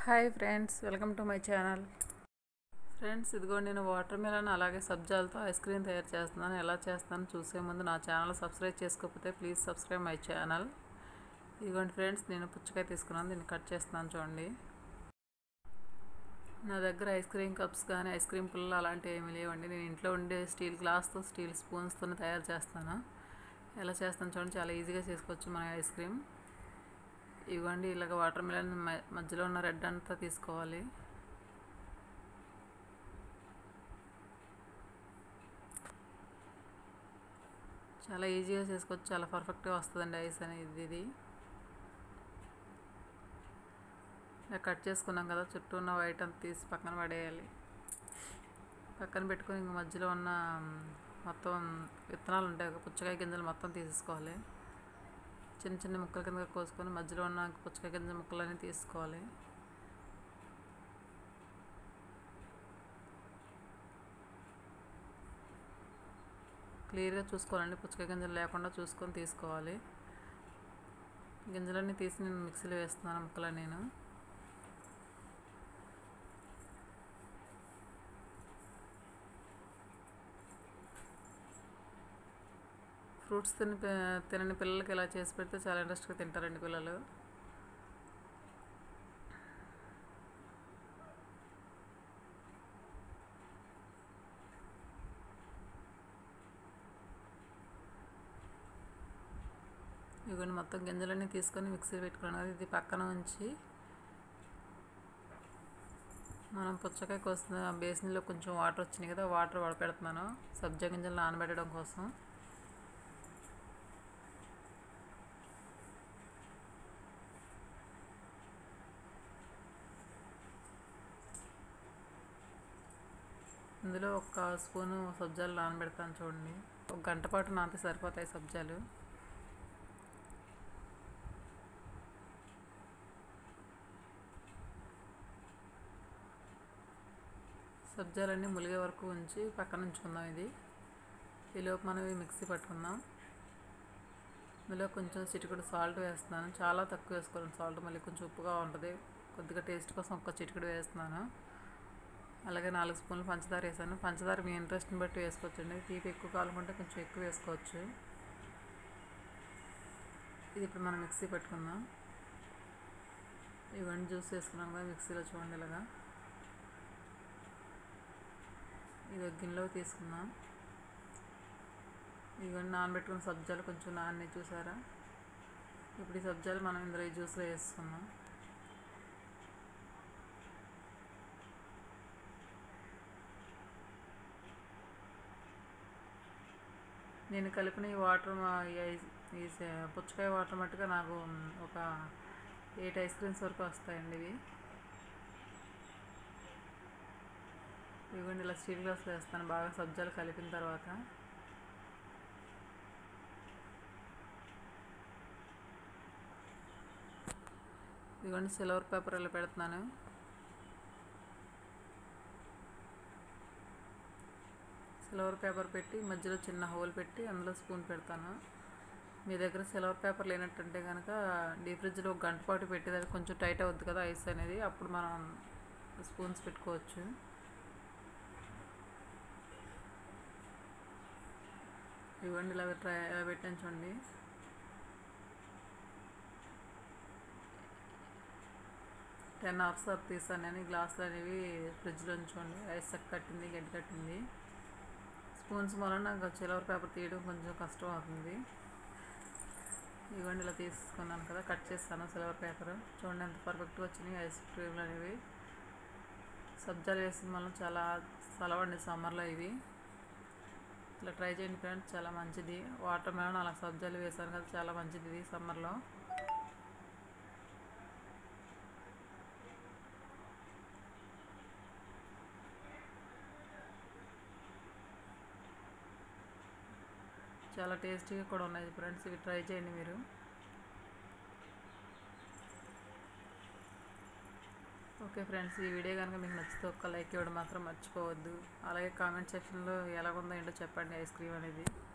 hi friends welcome to my channel friends ఇదిగోండి నేను water melon అలాగే సబ్జాలతో ఐస్ క్రీమ్ తయారు చేస్తున్నాను ఎలా చేస్తాను చూసే ముందు నా ఛానల్ సబ్స్క్రైబ్ చేసుకోకపోతే ప్లీజ్ సబ్స్క్రైబ్ మై ఛానల్ ఇదిగోండి ఫ్రెండ్స్ నేను పుచ్చకాయ తీసుకున్నాను దీన్ని కట్ చేస్తున్నాను చూడండి నా దగ్గర ఐస్ క్రీమ్ కప్స్ కానీ ఐస్ క్రీమ్ పుల్లలు అలాంటివి ఏమీ లేవండి నేను ఇంట్లో ఉండే స్టీల్ గ్లాస్తో స్టీల్ స్పూన్స్తో తయారు చేస్తాను ఎలా చేస్తాను చూడండి చాలా ఈజీగా చేసుకోవచ్చు మన ఐస్ క్రీమ్ ఇవ్వండి ఇలాగ వాటర్ మిలన్ మధ్యలో ఉన్న రెడ్ అంతా తీసుకోవాలి చాలా ఈజీగా చేసుకోవచ్చు చాలా పర్ఫెక్ట్గా వస్తుందండి ఐస్ అనేది ఇది ఇలా కట్ చేసుకున్నాం కదా చుట్టూ ఉన్న వైట్ అంతా తీసి పక్కన పడేయాలి పక్కన పెట్టుకొని ఇంక మధ్యలో ఉన్న మొత్తం విత్తనాలు ఉంటాయి కదా, పుచ్చకాయ గింజలు మొత్తం తీసేసుకోవాలి చిన్న చిన్న ముక్కల కింద కోసుకొని మధ్యలో ఉన్న పుచ్చకాయ గింజ ముక్కలన్నీ తీసుకోవాలి క్లియర్గా చూసుకోవాలండి పుచ్చకాయ గింజలు లేకుండా చూసుకొని తీసుకోవాలి గింజలన్నీ తీసి నేను మిక్సీలో వేస్తున్నాను ముక్కలు నేను ఫ్రూట్స్ తిని తినని పిల్లలకి ఇలా చేసి పెడితే చాలా ఇంట్రెస్ట్గా తింటారండి పిల్లలు ఇవన్నీ మొత్తం గింజలన్నీ తీసుకొని మిక్సీ పెట్టుకున్నాను కదా ఇది పక్కన ఉంచి మనం పుచ్చకాయ కోసిన బేసిన్లో కొంచెం వాటర్ వచ్చినాయి కదా వాటర్ వడపెడుతున్నాను సబ్జా గింజలు నానబెట్టడం కోసం ఇందులో ఒక స్పూను సబ్జాలు నానబెడతాను చూడండి ఒక గంట పాటు నానితే సరిపోతాయి సబ్జాలు సబ్జాలన్నీ ములిగే వరకు ఉంచి పక్కన ఉంచుకుందాం ఇది ఈలోపు మనం ఇవి మిక్సీ పట్టుకుందాం ఇందులో కొంచెం చిటికెడు సాల్ట్ వేస్తున్నాను చాలా తక్కువ వేసుకోవాలి సాల్ట్ మళ్ళీ కొంచెం ఉప్పుగా ఉంటుంది కొద్దిగా టేస్ట్ కోసం ఒక చిటికెడు వేస్తున్నాను అలాగే నాలుగు స్పూన్లు పంచదార వేసాను పంచదార మీ ఇంట్రెస్ట్ని బట్టి వేసుకోవచ్చండి తీపి ఎక్కువ కావాలనుకుంటే కొంచెం ఎక్కువ వేసుకోవచ్చు ఇది ఇప్పుడు మనం మిక్సీ పెట్టుకుందాం ఇవన్నీ జ్యూస్ వేసుకున్నాం కదా మిక్సీలో చూడండి ఇలాగా ఇది ఒక గిన్నెలో తీసుకుందాం ఇవన్నీ నానబెట్టుకున్న సబ్జాలు కొంచెం నాన్ని చూసారా ఇప్పుడు ఈ సబ్జాలు మనం ఇందులో ఈ జ్యూస్లో వేసుకుందాం నేను కలిపిన ఈ వాటర్ ఈ పుచ్చకాయ వాటర్ మట్టుగా నాకు ఒక ఎయిట్ ఐస్ క్రీమ్స్ వరకు వస్తాయండి ఇవి ఇవ్వండి ఇలా స్టీల్ గ్లాస్లో వేస్తాను బాగా సబ్జాలు కలిపిన తర్వాత ఇదిగోండి సిల్వర్ పేపర్ ఇలా పెడుతున్నాను సిల్వర్ పేపర్ పెట్టి మధ్యలో చిన్న హోల్ పెట్టి అందులో స్పూన్ పెడతాను మీ దగ్గర సిల్వర్ పేపర్ లేనట్టుంటే కనుక డీప్ ఫ్రిడ్జ్లో ఒక గంట పాటు పెట్టి అది కొంచెం టైట్ అవుద్ది కదా ఐస్ అనేది అప్పుడు మనం స్పూన్స్ పెట్టుకోవచ్చు ఇవ్వండి ఇలా ట్రై ఇలా పెట్టాను చూడండి టెన్ అవర్స్ తర్వాత తీసాను నేను గ్లాసులు అనేవి ఫ్రిడ్జ్లో ఉంచుకోండి ఐస్ చక్క కట్టింది గడ్డి కట్టింది స్పూన్స్ వలన నాకు సిల్వర్ పేపర్ తీయడం కొంచెం కష్టం అవుతుంది ఇవ్వండి ఇలా తీసుకున్నాను కదా కట్ చేస్తాను సిల్వర్ పేపర్ చూడండి ఎంత పర్ఫెక్ట్గా వచ్చినాయి ఐస్ క్రీమ్లు అనేవి సబ్జాలు వేసిన వల్ల చాలా చలవండి సమ్మర్లో ఇవి ఇట్లా ట్రై చేయండి ఫ్రెండ్స్ చాలా మంచిది వాటర్ మెలన్ అలా సబ్జాలు వేసాను కదా చాలా మంచిది ఇది సమ్మర్లో చాలా టేస్టీగా కూడా ఉన్నాయి ఫ్రెండ్స్ ఇవి ట్రై చేయండి మీరు ఓకే ఫ్రెండ్స్ ఈ వీడియో కనుక మీకు నచ్చితే ఒక్క లైక్ ఇవ్వడం మాత్రం మర్చిపోవద్దు అలాగే కామెంట్ సెక్షన్లో ఎలాగుందో ఏంటో చెప్పండి ఐస్ క్రీమ్ అనేది